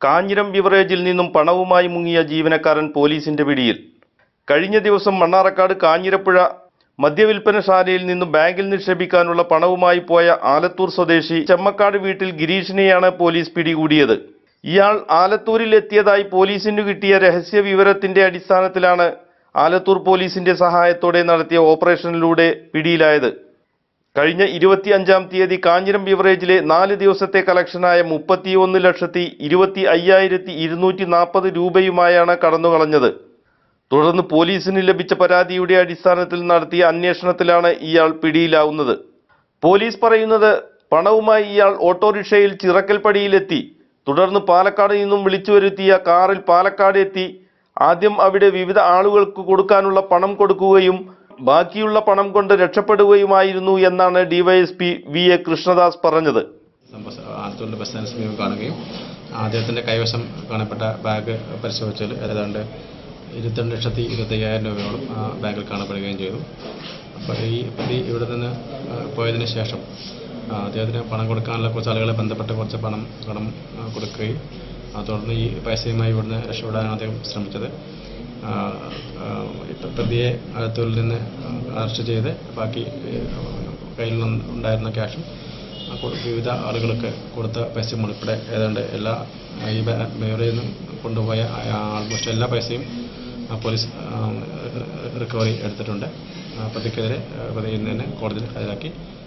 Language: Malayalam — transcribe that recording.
കാഞ്ഞിരം ബിവറേജിൽ നിന്നും പണവുമായി മുങ്ങിയ ജീവനക്കാരൻ പോലീസിന്റെ പിടിയിൽ കഴിഞ്ഞ ദിവസം മണ്ണാറക്കാട് കാഞ്ഞിരപ്പുഴ മദ്യവിൽപ്പനശാലയിൽ നിന്നും ബാങ്കിൽ നിക്ഷേപിക്കാനുള്ള പണവുമായി പോയ ആലത്തൂർ സ്വദേശി ചെമ്മക്കാട് വീട്ടിൽ ഗിരീഷിനെയാണ് പോലീസ് പിടികൂടിയത് ഇയാൾ ആലത്തൂരിൽ എത്തിയതായി പോലീസിനു കിട്ടിയ രഹസ്യ വിവരത്തിന്റെ അടിസ്ഥാനത്തിലാണ് ആലത്തൂർ പോലീസിന്റെ സഹായത്തോടെ നടത്തിയ ഓപ്പറേഷനിലൂടെ പിടിയിലായത് കഴിഞ്ഞ ഇരുപത്തിയഞ്ചാം തീയതി കാഞ്ഞിരം ബിവറേജിലെ നാല് ദിവസത്തെ കളക്ഷനായ മുപ്പത്തിയൊന്ന് ലക്ഷത്തി ഇരുപത്തി അയ്യായിരത്തി ഇരുന്നൂറ്റി നാൽപ്പത് രൂപയുമായാണ് കടന്നുകളഞ്ഞത് തുടർന്ന് പോലീസിന് ലഭിച്ച പരാതിയുടെ അടിസ്ഥാനത്തിൽ നടത്തിയ അന്വേഷണത്തിലാണ് ഇയാൾ പിടിയിലാവുന്നത് പോലീസ് പറയുന്നത് പണവുമായി ഇയാൾ ഓട്ടോറിക്ഷയിൽ ചിറക്കൽപ്പടിയിലെത്തി തുടർന്ന് പാലക്കാട് നിന്നും വിളിച്ചു വരുത്തിയ കാറിൽ പാലക്കാട് എത്തി ആദ്യം അവിടെ വിവിധ ആളുകൾക്ക് കൊടുക്കാനുള്ള പണം കൊടുക്കുകയും ബാക്കിയുള്ള പണം കൊണ്ട് രക്ഷപ്പെടുകയുമായിരുന്നു എന്നാണ് ഡിവൈഎസ്പി വി എ കൃഷ്ണദാസ് പറഞ്ഞത് ബസ് ആലത്തൂരിലെ ബസ് സ്റ്റാൻഡ് സമീപം കാണുകയും അദ്ദേഹത്തിൻ്റെ കൈവശം കാണപ്പെട്ട ബാഗ് പരിശോധിച്ചാൽ ഏതാണ്ട് ഇരുപത്തിരണ്ട് ലക്ഷത്തി ഇരുപത്തയ്യായിരം രൂപയോളം ആ ബാഗിൽ കാണപ്പെടുകയും ചെയ്തു അപ്പോൾ ഈ പ്രതി ഇവിടെ നിന്ന് ആ, പോയതിന് ശേഷം ആ, അദ്ദേഹത്തിന് പണം കൊടുക്കാനുള്ള കുറച്ച് ആളുകളെ ബന്ധപ്പെട്ട് കുറച്ച് പണം കടം ആ, കൊടുക്കുകയും ആ, തുടർന്ന് ഈ പൈസയുമായി ഇവിടുന്ന് രക്ഷപ്പെടാനാണ് അദ്ദേഹം ശ്രമിച്ചത് ആ, ആ, ഇപ്പം പ്രതിയെ ആലത്തൂരിൽ നിന്ന് അറസ്റ്റ് ചെയ്ത് ബാക്കി ഏ, കയ്യിൽ നിന്ന് ഉണ്ടായിരുന്ന ക്യാഷും ആ കൊ- വിവിധ ആളുകൾക്ക് കൊടുത്ത പൈസയും ഉൾപ്പെടെ ഏതാണ്ട് എല്ലാ ആ, ഈ ബേവറയിൽ നിന്നും കൊണ്ടുപോയ ആൾമോസ്റ്റ് എല്ലാ പൈസയും ആ, പോലീസ് ആ, റിക്കവറി എടുത്തിട്ടുണ്ട് ആ, പ്രതിക്കെതിരെ ആ, പ്രതി ഇന്ന് തന്നെ കോടതിയിൽ ഹാജരാക്കി